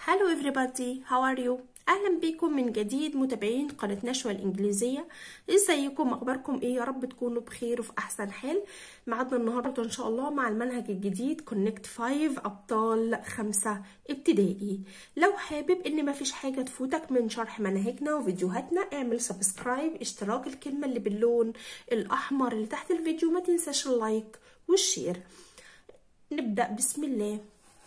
Hello everybody, how are you? أهلا بكم من جديد متابعين قناة نشوة الإنجليزية ازيكم أخباركم إيه يا رب تكونوا بخير وفي أحسن حال معادنا النهاردة إن شاء الله مع المنهج الجديد كونكت 5 أبطال خمسة ابتدائي لو حابب إن مفيش حاجة تفوتك من شرح مناهجنا وفيديوهاتنا اعمل سبسكرايب اشتراك الكلمة اللي باللون الأحمر اللي تحت الفيديو ما تنساش اللايك والشير نبدأ بسم الله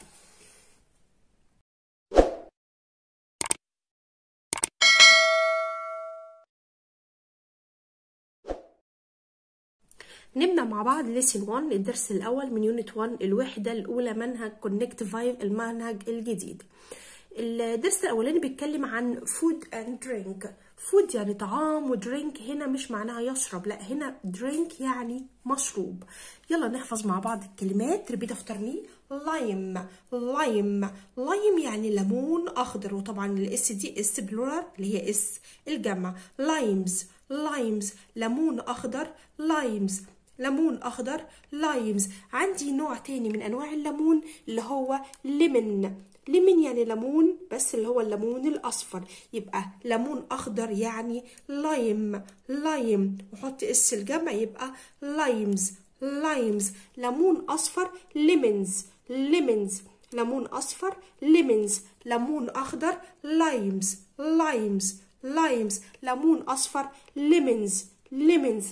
نبدأ مع بعض ليسن 1 الدرس الأول من يونت 1 الوحدة الأولى منهج كونكت 5 المنهج الجديد الدرس الأولاني بيتكلم عن فود اند درينك فود يعني طعام ودرينك هنا مش معناها يشرب لا هنا درينك يعني مشروب يلا نحفظ مع بعض الكلمات ريبيت افتر مي لايم لايم لايم يعني ليمون اخضر وطبعا الاس دي اس بلورال اللي هي اس الجمع لايمز لايمز ليمون اخضر لايمز ليمون اخضر لايمز عندي نوع تاني من انواع الليمون اللي هو ليمون ليمون يعني ليمون بس اللي هو الليمون الاصفر يبقى ليمون اخضر يعني لايم لايم وحط اس الجمع يبقى لايمز لايمز ليمون اصفر ليمونز ليمونز ليمون اصفر ليمونز ليمون اخضر لايمز لايمز لايمز ليمون اصفر ليمونز ليمونز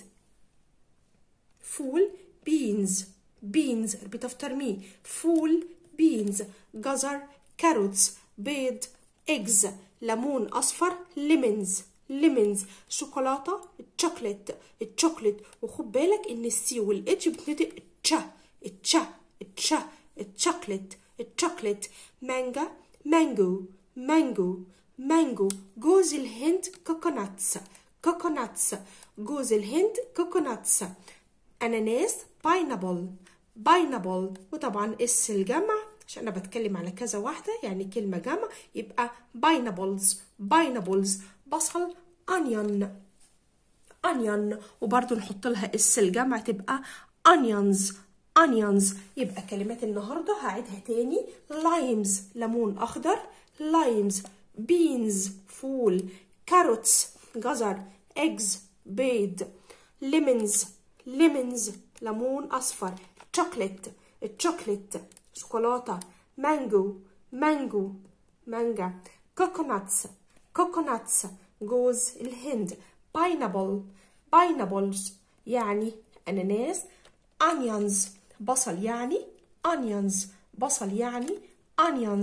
فول بينز بينز repeat after me فول بينز جزر كاروتس بيض eggs ليمون اصفر ليمونز ليمونز شوكولاته تشوكلت التشوكلت وخد بالك ان السي والاتش بتنطق تشا تشا تشا التشوكلت التشوكلت مانجا مانجو مانجو مانجو جوز الهند كوكوناتس كوكوناتس جوز الهند كوكوناتس اناناس باينابل باينابل وطبعا اس الجمع عشان انا بتكلم على كذا واحده يعني كلمه جمع يبقى باينابلز باينابلز بصل انيون انيون وبرده نحط لها اس الجمع تبقى onions onions يبقى كلمات النهارده هعيدها تاني لايمز ليمون اخضر لايمز بينز فول كاروتس جزر eggs بيض ليمونز ليمونز ليمون اصفر شوكليت الشوكليت شوكولاته مانجو مانجو مانجا كوكوناتس كوكوناتس جوز الهند باينابل باينابلز يعني اناناس onions بصل يعني onions بصل يعني onions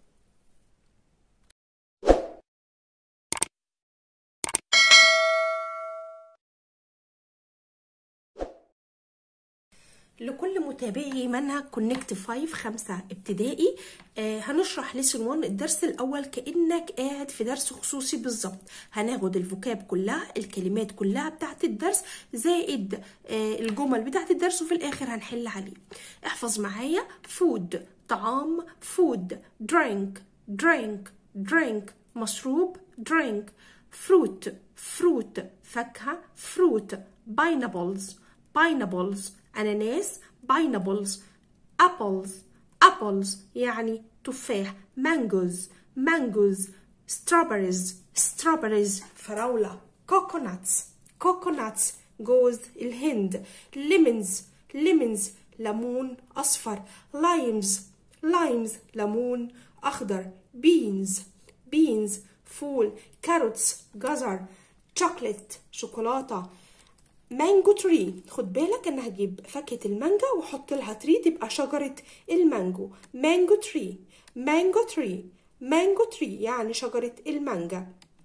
لكل متابعي منهج كونكت 5 خمسة ابتدائي آه هنشرح ليسون 1 الدرس الاول كانك قاعد في درس خصوصي بالظبط هناخد الفوكاب كلها الكلمات كلها بتاعت الدرس زائد آه الجمل بتاعت الدرس وفي الاخر هنحل عليه احفظ معايا فود طعام فود درينك درينك درينك مشروب درينك فروت فروت فاكهه فروت باينابلز باينابلز أناناس pineapples apples apples يعني تفاح mangoes mangoes strawberries strawberries فراولة coconuts coconuts جوز الهند lemons lemons ليمون أصفر limes limes ليمون أخضر beans beans فول carrots جزر chocolate شوكولاتة مانجو تري خد بالك انا هجيب فاكهه المانجا واحط لها تري تبقى شجره المانجو مانجو تري مانجو تري مانجو تري يعني شجره المانجا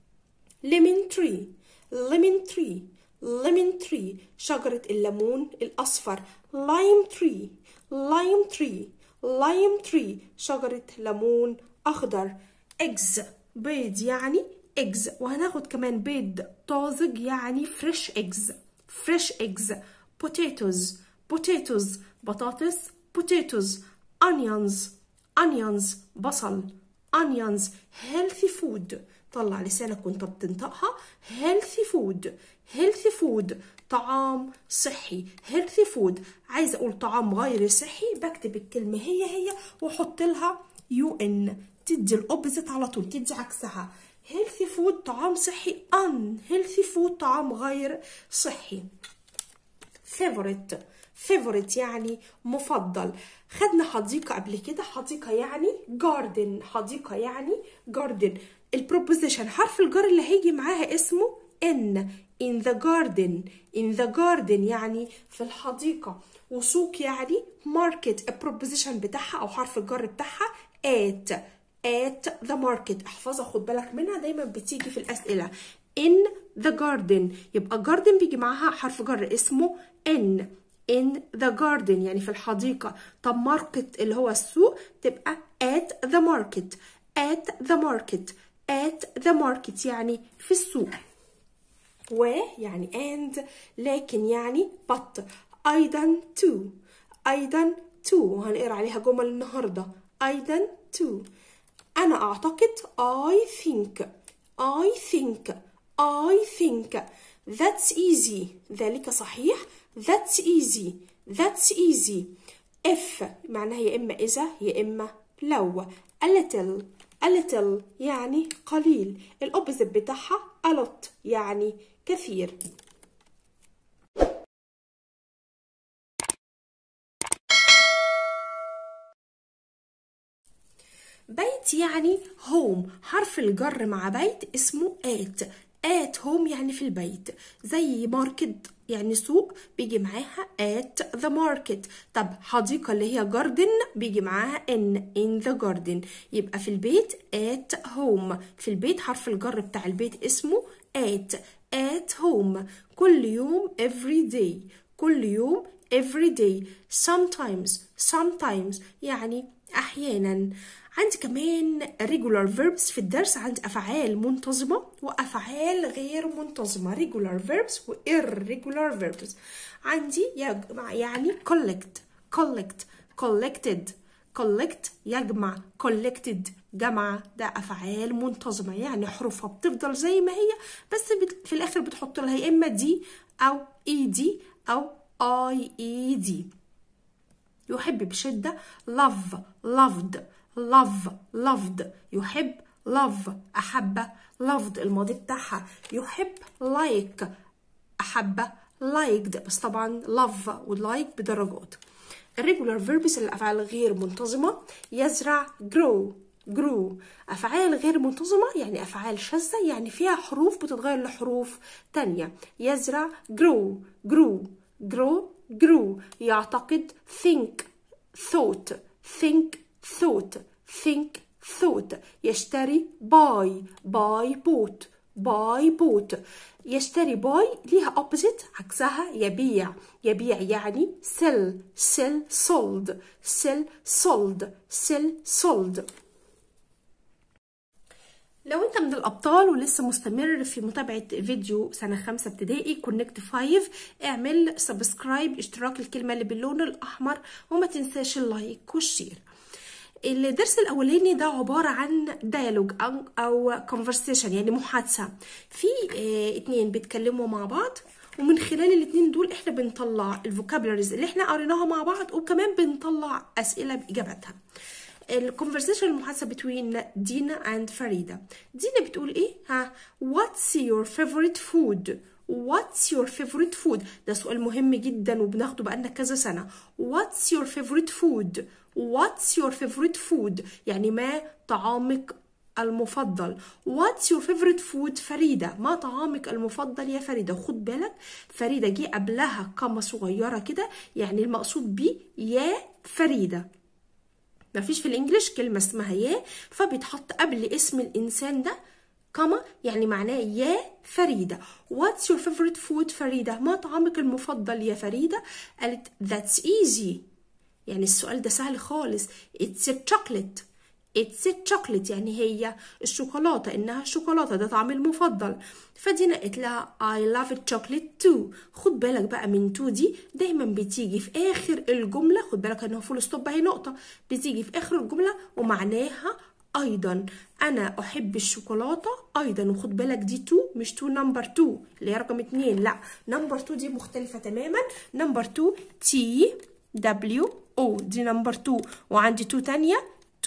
ليمون تري ليمون تري ليمون تري شجره الليمون الاصفر لايم تري لايم تري لايم تري شجره ليمون اخضر eggs بيض يعني eggs وهناخد كمان بيض طازج يعني فريش eggs fresh eggs potatoes potatoes بطاطس potatoes onions onions بصل onions healthy food طلع لسانك وانت بتنطقها healthy food healthy food طعام صحي healthy food عايزه اقول طعام غير صحي بكتب الكلمه هي هي واحط لها يو ان تدي الاوبزيت على طول تدي عكسها healthy food طعام صحي unhealthy food طعام غير صحي favorite favorite يعني مفضل خدنا حديقة قبل كده حديقة يعني garden حديقة يعني garden البروبوزيشن حرف الجر اللي هيجي معاها اسمه in in the garden in the garden يعني في الحديقة وسوق يعني market البروبوزيشن بتاعها أو حرف الجر بتاعها at at the market احفظها خد بالك منها دايما بتيجي في الأسئلة in the garden يبقى garden بيجي معاها حرف جر اسمه in in the garden يعني في الحديقة طب market اللي هو السوق تبقى at the market at the market at the market يعني في السوق و يعني and لكن يعني but أيضا to أيضا to وهنقرا عليها جمل النهاردة أيضا to أنا أعتقد I think I think I think that's easy ذلك صحيح that's easy that's easy if معناها يا إما إذا يا إما لو a little a little يعني قليل الأوبزيت بتاعها a lot يعني كثير بيت يعني home حرف الجر مع بيت اسمه at at home يعني في البيت زي ماركت يعني سوق بيجي معاها at the market طب حديقة اللي هي garden بيجي معاها in in the garden يبقى في البيت at home في البيت حرف الجر بتاع البيت اسمه at at home كل يوم every day كل يوم every day sometimes sometimes يعني أحيانا عندي كمان regular verbs في الدرس عندي أفعال منتظمة وأفعال غير منتظمة regular verbs و irregular verbs عندي يجمع يعني collect collect collected collect يجمع collected جمع ده أفعال منتظمة يعني حروفها بتفضل زي ما هي بس في الآخر بتحط لها يا إما دي أو إي دي أو اي اي دي يحب بشدة love loved love loved يحب love أحب loved الماضي بتاعها يحب like أحب liked بس طبعا love و like بدرجات الريجولار فيربس الأفعال غير منتظمة يزرع grow grow أفعال غير منتظمة يعني أفعال شاذة يعني فيها حروف بتتغير لحروف تانية يزرع grow grow grow grew يعتقد think thought think thought think thought يشتري buy buy bought buy bought يشتري buy ليها opposite عكسها يبيع يبيع يعني sell sell sold sell sold sell sold لو انت من الابطال ولسه مستمر في متابعه فيديو سنه خمسة ابتدائي كونكت 5 اعمل سبسكرايب اشتراك الكلمه اللي باللون الاحمر وما تنساش اللايك والشير الدرس الاولاني ده عباره عن ديالوج او او كونفرسيشن يعني محادثه في اه اتنين بيتكلموا مع بعض ومن خلال الاتنين دول احنا بنطلع الفوكابلريز اللي احنا قريناها مع بعض وكمان بنطلع اسئله باجاباتها الكونفرسيشن المحادثه بين دينا اند فريده دينا بتقول ايه ها what's your favorite food what's your favorite food ده سؤال مهم جدا وبناخده بقالنا كذا سنه what's your favorite food what's your favorite food يعني ما طعامك المفضل What's your favorite food فريدة ما طعامك المفضل يا فريدة خد بالك فريدة جه قبلها قامة صغيرة كده يعني المقصود بيه يا فريدة مفيش في الانجليش كلمة اسمها يا فبيتحط قبل اسم الانسان ده كما يعني معناه يا فريدة What's your favorite food فريدة ما طعامك المفضل يا فريدة قالت That's easy يعني السؤال ده سهل خالص It's a chocolate It's a chocolate يعني هي الشوكولاتة إنها شوكولاتة ده طعمي المفضل فدينا قالت لها I love chocolate too خد بالك بقى من تو دي دايما بتيجي في آخر الجملة خد بالك إنها فول ستوب أهي نقطة بتيجي في آخر الجملة ومعناها أيضا أنا أحب الشوكولاتة أيضا وخد بالك دي تو مش تو نمبر تو اللي هي رقم اتنين لا نمبر تو دي مختلفة تماما نمبر تو تي دبليو او دي نمبر تو وعندي تو تانية تو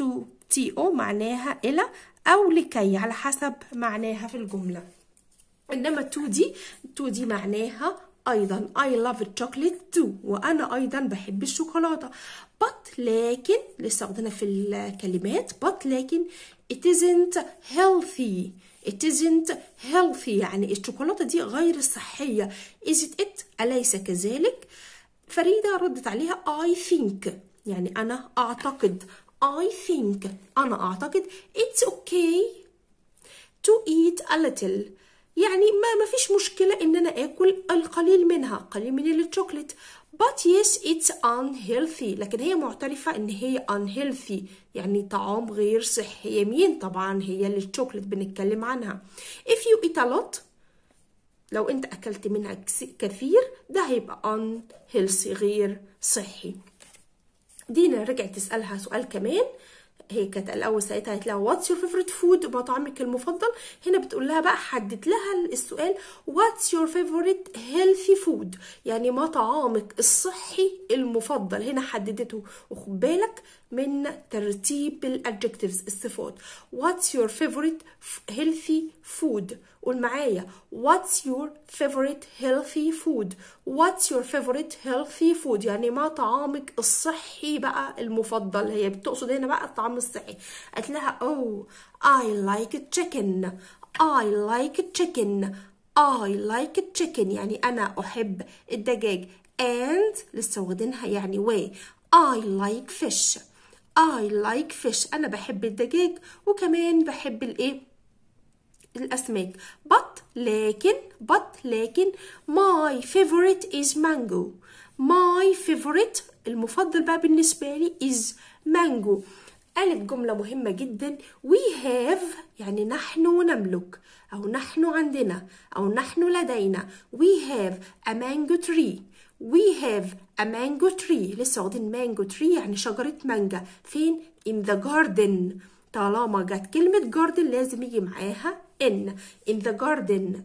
تي او معناها الى او لكي على حسب معناها في الجمله انما تو دي تو دي معناها ايضا I love chocolate too وانا ايضا بحب الشوكولاته but لكن لسه واخدينها في الكلمات but لكن it isn't healthy it isn't healthy يعني الشوكولاته دي غير صحيه is it it اليس كذلك فريده ردت عليها I think يعني انا اعتقد I think انا اعتقد it's okay to eat a little يعني ما ما فيش مشكلة إن أنا آكل القليل منها قليل من الشوكولات but yes it's unhealthy لكن هي معترفة إن هي unhealthy يعني طعام غير صحي يمين طبعا هي اللي الشوكولات بنتكلم عنها if you eat a lot لو أنت أكلت منها كثير ده هيبقى unhealthy غير صحي دينا رجعت تسألها سؤال كمان هي كانت الاول ساعتها قالت لها واتس يور فيفورت فود مطعمك المفضل هنا بتقول لها بقى حدد لها السؤال واتس يور فيفورت هيلثي فود يعني ما طعامك الصحي المفضل هنا حددته وخد بالك من ترتيب الادجكتيفز الصفات واتس يور فيفورت هيلثي فود قول معايا what's your favorite healthy food what's your favorite healthy food يعني ما طعامك الصحي بقى المفضل هي بتقصد هنا بقى الطعام الصحي قالت لها oh I like chicken I like chicken I like chicken يعني أنا أحب الدجاج and لسه واخدينها يعني و I like fish I like fish أنا بحب الدجاج وكمان بحب الإيه الأسماك but لكن but لكن my favorite is mango my favorite المفضل بقى بالنسبة لي is mango قالت جملة مهمة جدا we have يعني نحن نملك أو نحن عندنا أو نحن لدينا we have a mango tree we have a mango tree لسه واخدين mango tree يعني شجرة مانجا فين in the garden طالما جت كلمة garden لازم يجي معاها in in the garden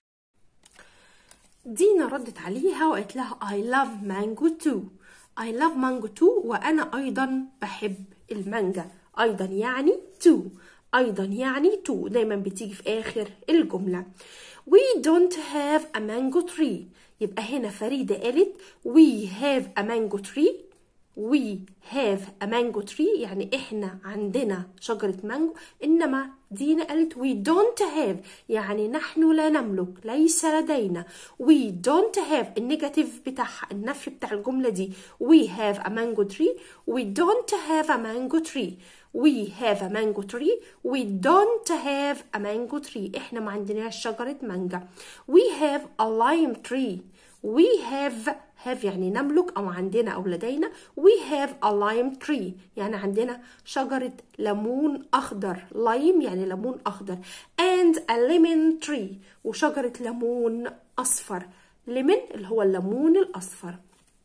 دينا ردت عليها وقالت لها I love mango too I love mango too وأنا أيضا بحب المانجا أيضا يعني too أيضا يعني too دايما بتيجي في آخر الجملة We don't have a mango tree يبقى هنا فريدة قالت We have a mango tree we have a mango tree يعني احنا عندنا شجرة مانجو انما دينا قالت we don't have يعني نحن لا نملك ليس لدينا we don't have النيجاتيف بتاعها النفي بتاع الجملة دي we have a mango tree we don't have a mango tree we have a mango tree we don't have a mango tree احنا ما عندناش شجرة مانجا we have a lime tree we have have يعني نملك أو عندنا أو لدينا we have a lime tree يعني عندنا شجرة ليمون أخضر lime يعني ليمون أخضر and a lemon tree وشجرة ليمون أصفر lemon اللي هو الليمون الأصفر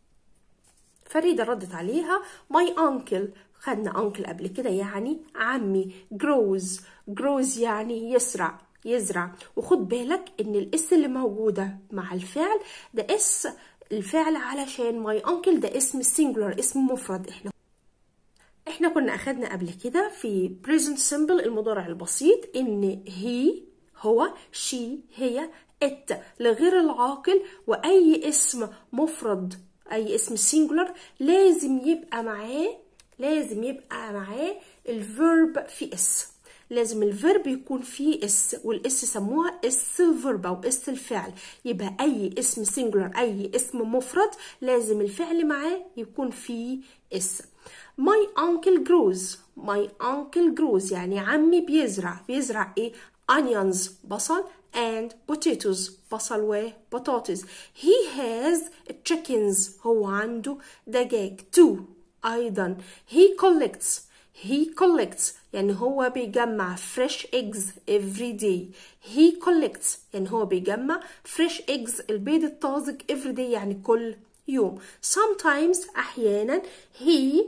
فريدة ردت عليها my uncle خدنا uncle قبل كده يعني عمي grows grows يعني يسرع يزرع وخد بالك ان الاس اللي موجوده مع الفعل ده اس الفعل علشان ماي انكل ده اسم سينجولار اسم مفرد احنا احنا كنا اخدنا قبل كده في present simple المضارع البسيط ان هي هو شي هي ات لغير العاقل واي اسم مفرد اي اسم سينجولار لازم يبقى معاه لازم يبقى معاه الفيرب في اس لازم الفيرب يكون فيه اس والاس سموها اس الفيرب او اس الفعل يبقى اي اسم سينجولار اي اسم مفرد لازم الفعل معاه يكون فيه اس my uncle grows my uncle grows يعني عمي بيزرع بيزرع ايه onions بصل and potatoes بصل وبطاطس he has chickens هو عنده دجاج too ايضا he collects he collects يعني هو بيجمع fresh eggs every day he collects يعني هو بيجمع fresh eggs البيض الطازج every day يعني كل يوم sometimes أحيانا he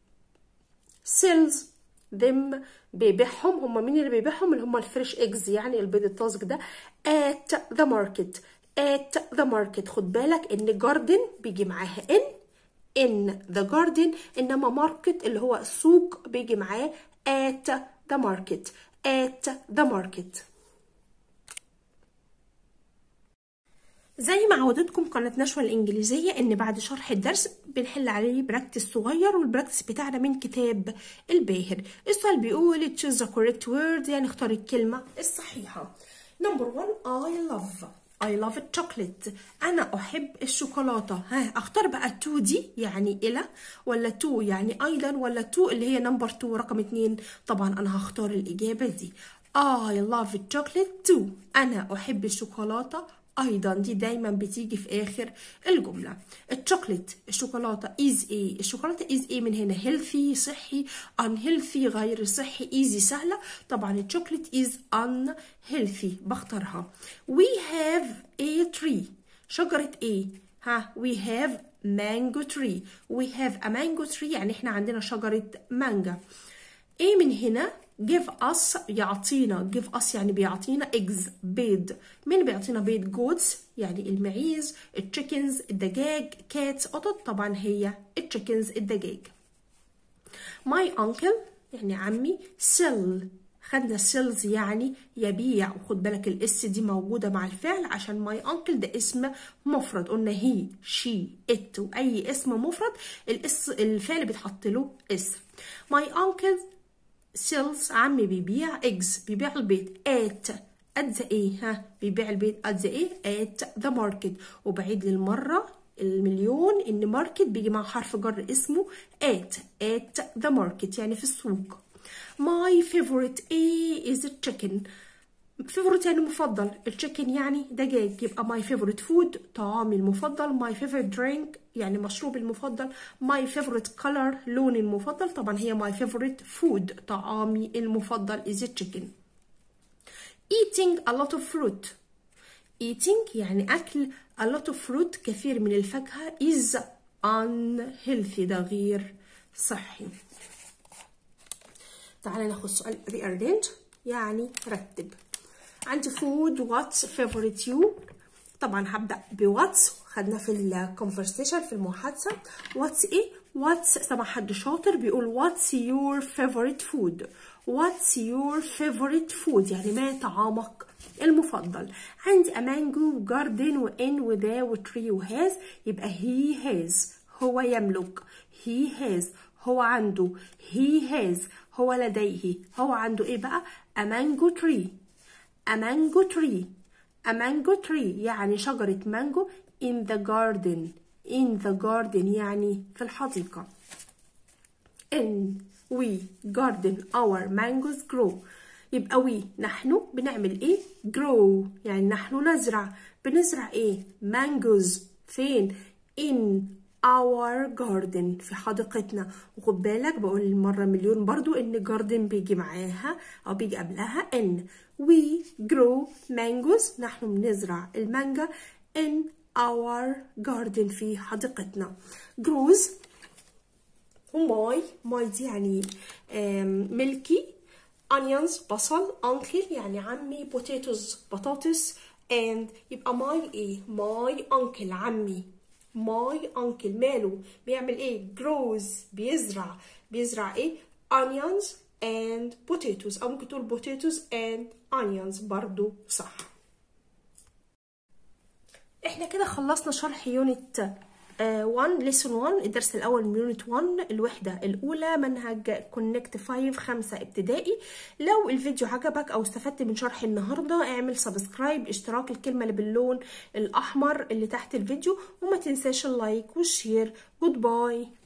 sells them بيبيعهم هم مين اللي بيبيعهم اللي هم الفريش eggs يعني البيض الطازج ده at the market at the market خد بالك ان garden بيجي معاها ان in the garden انما ماركت اللي هو السوق بيجي معاه at the market at the market زي ما عودتكم قناة نشوة الإنجليزية إن بعد شرح الدرس بنحل عليه براكتس صغير والبراكتس بتاعنا من كتاب الباهر السؤال بيقول choose the correct word يعني اختار الكلمة الصحيحة نمبر 1 I love I love chocolate أنا أحب الشوكولاتة ها أختار بقى تو دي يعني إلى ولا تو يعني أيضا ولا تو اللي هي نمبر 2 رقم 2 طبعا أنا هختار الإجابة دي I love chocolate too أنا أحب الشوكولاتة ايضا دي دايما بتيجي في اخر الجمله الشوكليت الشوكولاته از ايه الشوكولاته از ايه من هنا هيلثي صحي ان هيلثي غير صحي ايزي سهله طبعا الشوكليت از ان هيلثي بختارها وي هاف a tree شجره ايه ها وي هاف مانجو تري وي هاف ا مانجو تري يعني احنا عندنا شجره مانجا ايه من هنا give us يعطينا give us يعني بيعطينا eggs بيض مين بيعطينا بيض goats يعني المعيز التشيكنز الدجاج cats قطط طبعا هي التشيكنز الدجاج my uncle يعني عمي sell خدنا سيلز يعني يبيع وخد بالك الاس دي موجوده مع الفعل عشان ماي انكل ده اسم مفرد قلنا هي شي ات واي اسم مفرد الاس الفعل بيتحط له اسم ماي انكل سيلز عمي بيبيع ايجز بيبيع البيض ات ات ذا ايه ها بيبيع البيض ات ذا ايه ات ذا ماركت وبعيد للمره المليون ان ماركت بيجي مع حرف جر اسمه ات ات ذا ماركت يعني في السوق my favorite ايه is a chicken favorite يعني مفضل التشيكن يعني دجاج يبقى my favorite food طعامي المفضل my favorite drink يعني مشروبي المفضل my favorite color لوني المفضل طبعا هي my favorite food طعامي المفضل is a chicken eating a lot of fruit eating يعني أكل a lot of fruit كثير من الفاكهة is unhealthy ده غير صحي تعالى ناخد سؤال rearrange يعني رتب عندي food what's favorite you طبعا هبدأ بواتس خدنا في الكونفرسيشن في المحادثة what's ايه what's سمع حد شاطر بيقول what's your favorite food what's your favorite food يعني ما طعامك المفضل عندي a mango garden وان وذا وتري وهاز يبقى he has هو يملك he has هو عنده he has هو لديه هو عنده ايه بقى a mango tree a mango tree a mango tree يعني شجرة مانجو in the garden in the garden يعني في الحديقة in we garden our mangoes grow يبقى we نحن بنعمل ايه grow يعني نحن نزرع بنزرع ايه mangoes فين in our garden في حديقتنا وخد بالك بقول المرة مليون برضو ان garden بيجي معاها او بيجي قبلها ان we grow mangoes نحن بنزرع المانجا in our garden في حديقتنا grows وماي ماي دي يعني ملكي onions بصل uncle يعني عمي potatoes بطاطس and يبقى ماي ايه ماي uncle عمي ماي uncle ماله بيعمل ايه grows بيزرع بيزرع ايه onions and potatoes او ممكن تقول potatoes and onions برضو صح احنا كده خلصنا شرح يونت 1 ليسون 1 الدرس الاول من يونت 1 الوحده الاولى منهج كونكت 5 5 ابتدائي لو الفيديو عجبك او استفدت من شرح النهارده اعمل سبسكرايب اشتراك الكلمه اللي باللون الاحمر اللي تحت الفيديو وما تنساش اللايك والشير جود باي